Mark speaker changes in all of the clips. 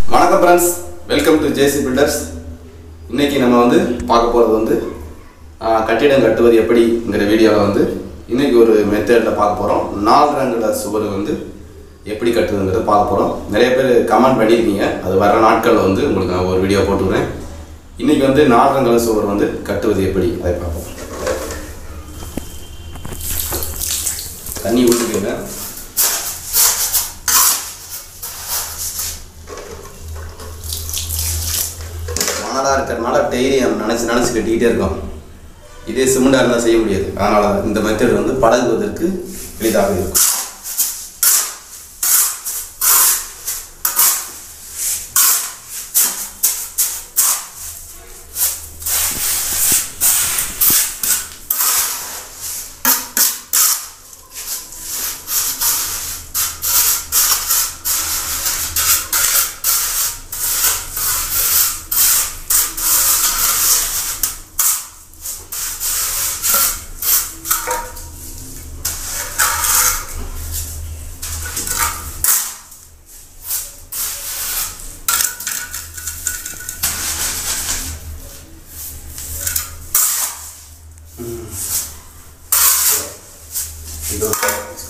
Speaker 1: வணக்கம் friends welcome to JC builders இன்னைக்கு நம்ம வந்து பார்க்க போகிறது வந்து ஆஹ், கட்டிடம் கட்டுவது எப்படிங்கிற வீடியோவில் வந்து இன்னைக்கு ஒரு மெத்தடில் பார்க்க போகிறோம் நாலு ரங்குல சுவர் வந்து எப்படி கட்டுதுங்கிறத பார்க்க போகிறோம் நிறைய பேர் கமெண்ட் பண்ணியிருக்கீங்க அது வர நாட்களில் வந்து உங்களுக்கு நான் ஒரு வீடியோ போட்டுக்கிறேன் இன்னைக்கு வந்து நாலு ரங்குல சுவர் வந்து கட்டுவது எப்படி அதை பார்ப்போம் தண்ணி ஊற்றிக்கங்க மணலாக இருக்கிறதுனால டெய்லி நம்ம நினச்சி நினச்சி கட்டிக்கிட்டே இருக்கோம் இதே சிமெண்டாக இருந்தால் செய்ய முடியாது அதனால் இந்த மெத்தட் வந்து பழகுவதற்கு எளிதாக இருக்கும் இது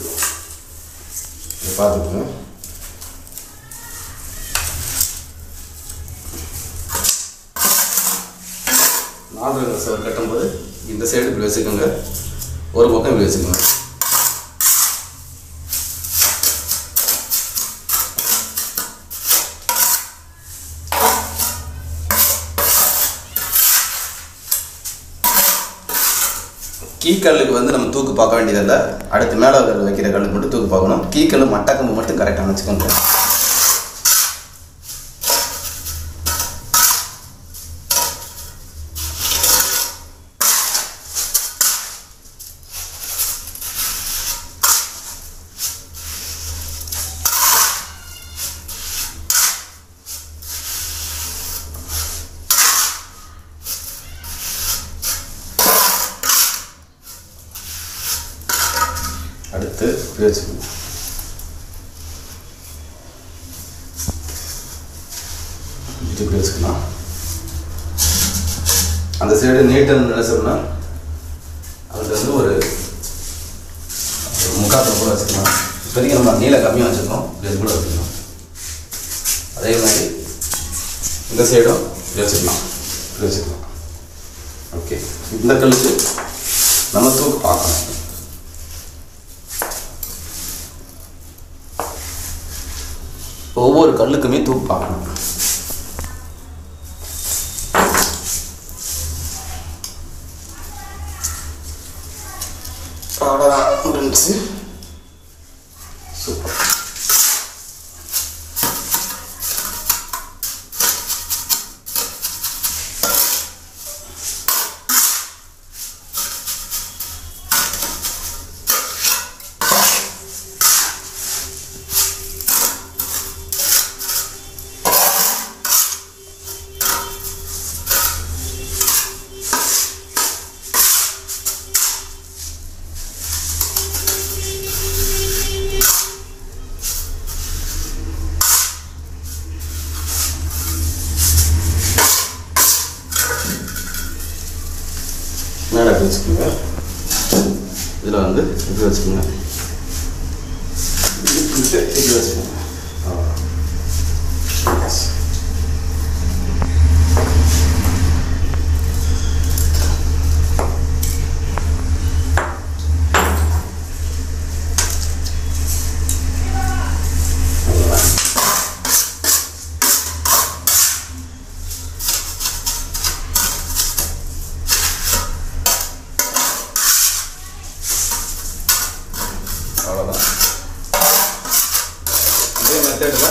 Speaker 1: இதை பார்த்துக்கோங்க நாலு ரங்க சார் கட்டும்போது இந்த சைடு இப்படி வச்சுக்கோங்க ஒரு பக்கம் இப்படி வச்சுக்கோங்க கீக்கல்லுக்கு வந்து நம்ம தூக்கு பார்க்க வேண்டியதில்லை அடுத்து மேலே வைக்கிற கல்லுக்கு மட்டும் தூக்கு பார்க்கணும் கீக்கல் மட்டக்கம்பு மட்டும் கரெக்டாக வச்சுக்கோங்க அடுத்து இப்படி வச்சுக்கணும் இது இப்படி வச்சுக்கலாம் அந்த சைடு நீட்டன் நினைச்சோம்னா அதுல வந்து ஒரு ஒரு முக்காத்தில் கூட வச்சுக்கலாம் இப்போதைக்கு நம்ம நீளம் கம்மியாக வச்சுருக்கோம் இது கூட வச்சுக்கலாம் அதே மாதிரி இந்த சைடும் இப்படி வச்சுக்கலாம் இப்படி வச்சுக்கலாம் ஓகே இந்த கல்லுக்கு நம்ம தூக்கு பார்க்கணும் ஒவ்வொரு கல்லுக்குமே தூக்கு பார்க்கணும் அவ்வளோதான் முடிஞ்சுச்சு சூப்பர் மேலே இப்படி வச்சுக்கோங்க இதில் வந்து இப்படி வச்சுக்கோங்க இப்படி இப்படி வச்சுக்கோங்க அவ்வளவுதான். Yes. அவ்வளவுதான். அவ்வளோதான் இதே மெத்தடில்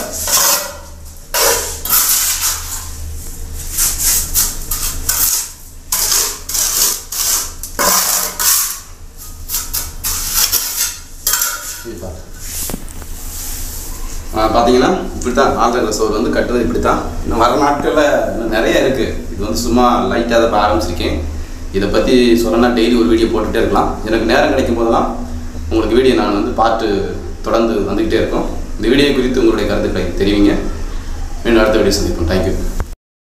Speaker 1: பார்த்தீங்கன்னா இப்படி தான் ஆந்திர சோறு வந்து கட்டுறது இப்படி தான் இன்னும் வர நாட்களில் இன்னும் நிறைய இருக்குது இது வந்து சும்மா லைட்டாக தான் இப்போ ஆரம்பிச்சிருக்கேன் இதை பற்றி சொல்லணும்னா டெய்லி ஒரு வீடியோ போட்டுகிட்டே இருக்கலாம் எனக்கு நேரம் கிடைக்கும் போதெல்லாம் உங்களுக்கு வீடியோ நான் வந்து பார்த்து தொடர்ந்து வந்துக்கிட்டே இருக்கோம் இந்த வீடியோ குறித்து உங்களுடைய கருத்துக்களை தெரிவிங்க மீண்டும் அடுத்த வீடியோ சந்திப்போம் தேங்க்யூ